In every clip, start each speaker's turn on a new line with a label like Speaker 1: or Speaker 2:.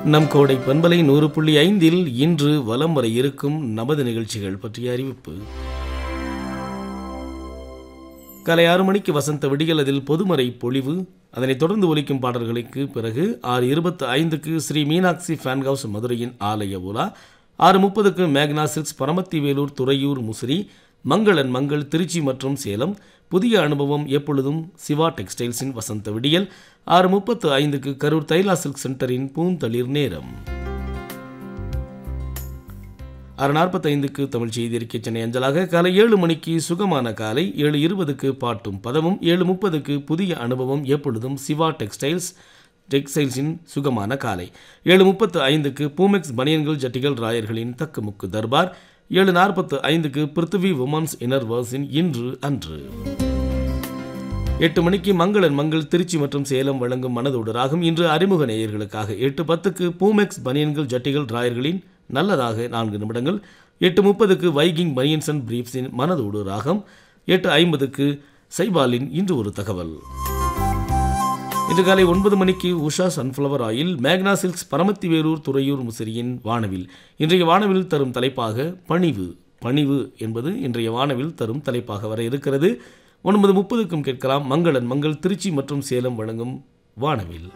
Speaker 1: நம் கோடை பண்பலை நூறு புள்ளி ஐந்தில் இன்று வலம் வர இருக்கும் நமது நிகழ்ச்சிகள் பற்றிய அறிவிப்பு காலை ஆறு மணிக்கு வசந்த விடியல் அதில் பொதுமறை பொழிவு அதனைத் தொடர்ந்து ஒலிக்கும் பாடல்களுக்கு பிறகு ஆறு இருபத்து ஐந்துக்கு ஸ்ரீ மீனாட்சி ஃபேன் ஹவுஸ் மதுரையின் ஆலய உலா ஆறு முப்பதுக்கு மேக்னா சில்க்ஸ் பரமத்தி வேலூர் துறையூர் முசிறி மங்களன் மங்கள் திருச்சி மற்றும் சேலம் புதிய அனுபவம் எப்பொழுதும் சிவா டெக்ஸ்டைல்ஸின் வசந்த விடியல் ஆறு முப்பத்து ஐந்துக்கு கரூர் தைலா சில்க் சென்டரின் பூந்தளிர் நேரம் ஆறு நாற்பத்தைந்துக்கு தமிழ் செய்தி அறிக்கை சென்னை அஞ்சலாக காலை ஏழு மணிக்கு சுகமான காலை ஏழு இருபதுக்கு பாட்டும் பதமும் ஏழு முப்பதுக்கு புதிய அனுபவம் எப்பொழுதும் சிவா டெக்ஸ்டைல்ஸ் டெக்ஸ்டைல்ஸின் சுகமான காலை ஏழு முப்பத்து ஐந்துக்கு பூமெக்ஸ் பனியன்கள் ஜட்டிகள் ராயர்களின் தக்குமுக்கு தர்பார் ஏழு நாற்பத்து ஐந்துக்கு பிருத்திவி உமன்ஸ் இன்னர் வேர்ஸின் இன்று அன்று எட்டு மணிக்கு மங்களன் மங்கள் திருச்சி மற்றும் சேலம் வழங்கும் மனதோடு ராகம் இன்று அறிமுக நேயர்களுக்காக எட்டு பத்துக்கு பூமெக்ஸ் பனியன்கள் ஜட்டிகள் டிராயர்களின் நல்லதாக நான்கு நிமிடங்கள் எட்டு முப்பதுக்கு வைகிங் பனியன்ஸ் அண்ட் பிரீப்ஸின் மனதோடு ராகம் எட்டு ஐம்பதுக்கு சைபாலின் இன்று ஒரு தகவல் இன்று காலை ஒன்பது மணிக்கு உஷா சன்ஃப்ளவர் ஆயில் மேக்னா சில்க்ஸ் பரமத்தி வேலூர் துறையூர் முசிறியின் வானவில் இன்றைய வானவில் தரும் தலைப்பாக பணிவு பணிவு என்பது இன்றைய வானவில் தரும் தலைப்பாக வர இருக்கிறது ஒன்பது முப்பதுக்கும் கேட்கலாம் மங்களன் மங்கள் திருச்சி மற்றும் சேலம் வழங்கும் வானவில்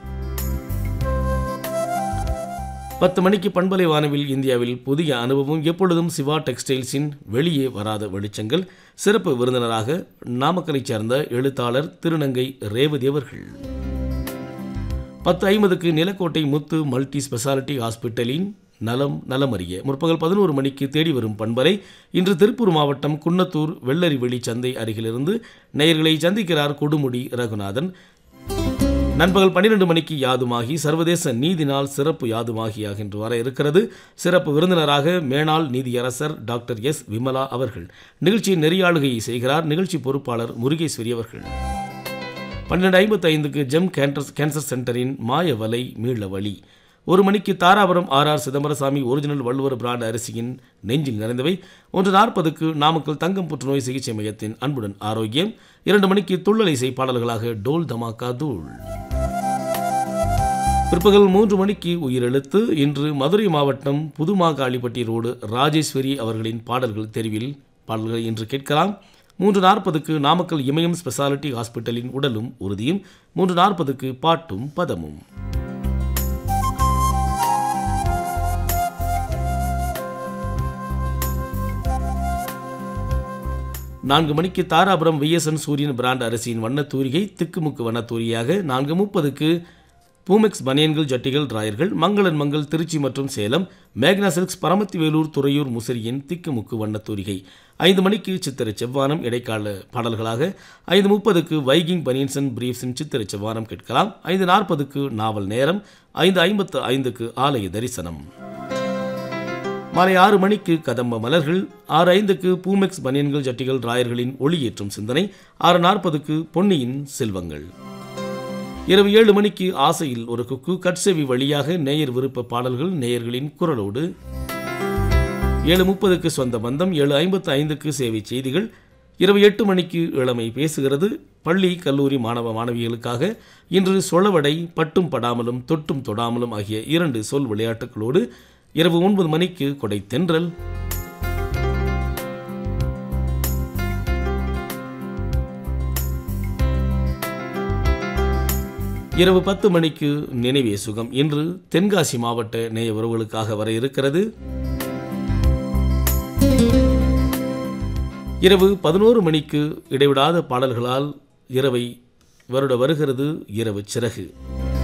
Speaker 1: பத்து மணிக்கு பண்பலை வானவில் இந்தியாவில் புதிய அனுபவம் எப்பொழுதும் சிவா டெக்ஸ்டைல்ஸின் வெளியே வராத வெளிச்சங்கள் சிறப்பு விருந்தினராக நாமக்கலைச் சேர்ந்த எழுத்தாளர் திருநங்கை ரேவதி அவர்கள் பத்து ஐம்பதுக்கு நிலக்கோட்டை முத்து மல்டி ஸ்பெஷாலிட்டி ஹாஸ்பிட்டலின் நலம் நலமறிய முற்பகல் பதினோரு மணிக்கு தேடி வரும் பண்பலை இன்று திருப்பூர் மாவட்டம் குன்னத்தூர் வெள்ளரிவெளி சந்தை அருகிலிருந்து நேயர்களை சந்திக்கிறார் கொடுமுடி ரகுநாதன் நண்பகல் பன்னிரண்டு மணிக்கு யாதுமாகி சர்வதேச நீதி நாள் சிறப்பு யாதுமாகியாக இன்று வர இருக்கிறது சிறப்பு விருந்தினராக மேனாள் நீதியரசர் டாக்டர் எஸ் விமலா அவர்கள் நிகழ்ச்சியின் நெறியாளுகையை செய்கிறார் நிகழ்ச்சி பொறுப்பாளர் முருகேஸ்வரி அவர்கள் பன்னெண்டு ஐம்பத்தி ஐந்துக்கு ஜெம் கேன்சர் கேன்சர் சென்டரின் மாய வலை மீள வழி ஒரு மணிக்கு Dharapuram R R Chidambarasamy original Valluvar brand அரிசியின் நெஞ்சில் நிறைந்தவை ஒன்று நாற்பதுக்கு நாமக்கல் தங்கம் புற்றுநோய் சிகிச்சை மையத்தின் அன்புடன் ஆரோக்கியம் இரண்டு மணிக்கு துள்ளல் இசை பாடல்களாக டோல் தமாக்கா தூள் பிற்பகல் மூன்று மணிக்கு உயிரெழுத்து இன்று மதுரை மாவட்டம் புதுமாகாளிப்பட்டி ரோடு ராஜேஸ்வரி அவர்களின் பாடல்கள் தெரிவில் பாடல்களை இன்று கேட்கலாம் மூன்று நாற்பதுக்கு நாமக்கல் இமயம் ஸ்பெஷாலிட்டி ஹாஸ்பிட்டலின் உடலும் உறுதியும் மூன்று நாற்பதுக்கு பாட்டும் பதமும் நான்கு மணிக்கு தாராபுரம் விஎஸ்என் சூரியன் பிராண்ட் அரிசியின் வண்ண தூரிகை திக்குமுக்கு வண்ண தூரியாக நான்கு முப்பதுக்கு பூமெக்ஸ் பனியன்கள் ஜட்டிகள் டிராயர்கள் மங்களன் மங்கள் திருச்சி மற்றும் சேலம் மேக்னா சில்க்ஸ் பரமத்தி வேலூர் துறையூர் முசிறியின் திக்குமுக்கு வண்ண தூரிகை ஐந்து மணிக்கு சித்திரை செவ்வானம் இடைக்கால பாடல்களாக ஐந்து முப்பதுக்கு வைகிங் பனியன்சன் பிரீஃப்ஸின் சித்திரை செவ்வானம் கேட்கலாம் ஐந்து நாற்பதுக்கு நாவல் நேரம் ஐந்து ஐம்பத்து ஐந்துக்கு ஆலய தரிசனம் மாலை ஆறு மணிக்கு கதம்ப மலர்கள் ஆறு ஐந்துக்கு பூமெக்ஸ் பனியன்கள் ஜட்டிகள் ராயர்களின் ஒளியேற்றும் சிந்தனை ஆறு நாற்பதுக்கு பொன்னியின் செல்வங்கள் இரவு ஏழு மணிக்கு ஆசையில் ஒரு குக்கு கட்செவி வழியாக நேயர் விருப்ப பாடல்கள் நேயர்களின் குரலோடு ஏழு முப்பதுக்கு சொந்த பந்தம் ஏழு ஐம்பத்து ஐந்துக்கு சேவை செய்திகள் இரவு எட்டு மணிக்கு இளமை பேசுகிறது பள்ளி கல்லூரி மாணவ மாணவிகளுக்காக இன்று சொலவடை பட்டும் படாமலும் தொட்டும் தொடாமலும் ஆகிய இரண்டு சொல் விளையாட்டுகளோடு இரவு ஒன்பது மணிக்கு கொடை தென்றல் இரவு பத்து மணிக்கு நினைவே சுகம் இன்று தென்காசி மாவட்ட நேய உறவுகளுக்காக வர இருக்கிறது இரவு பதினோரு மணிக்கு இடைவிடாத பாடல்களால் இரவை வருட வருகிறது இரவு சிறகு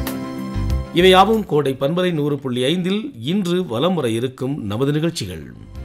Speaker 1: இவையாவும் கோடை பண்பலை நூறு புள்ளி ஐந்தில் இன்று வலம் வர இருக்கும் நமது நிகழ்ச்சிகள்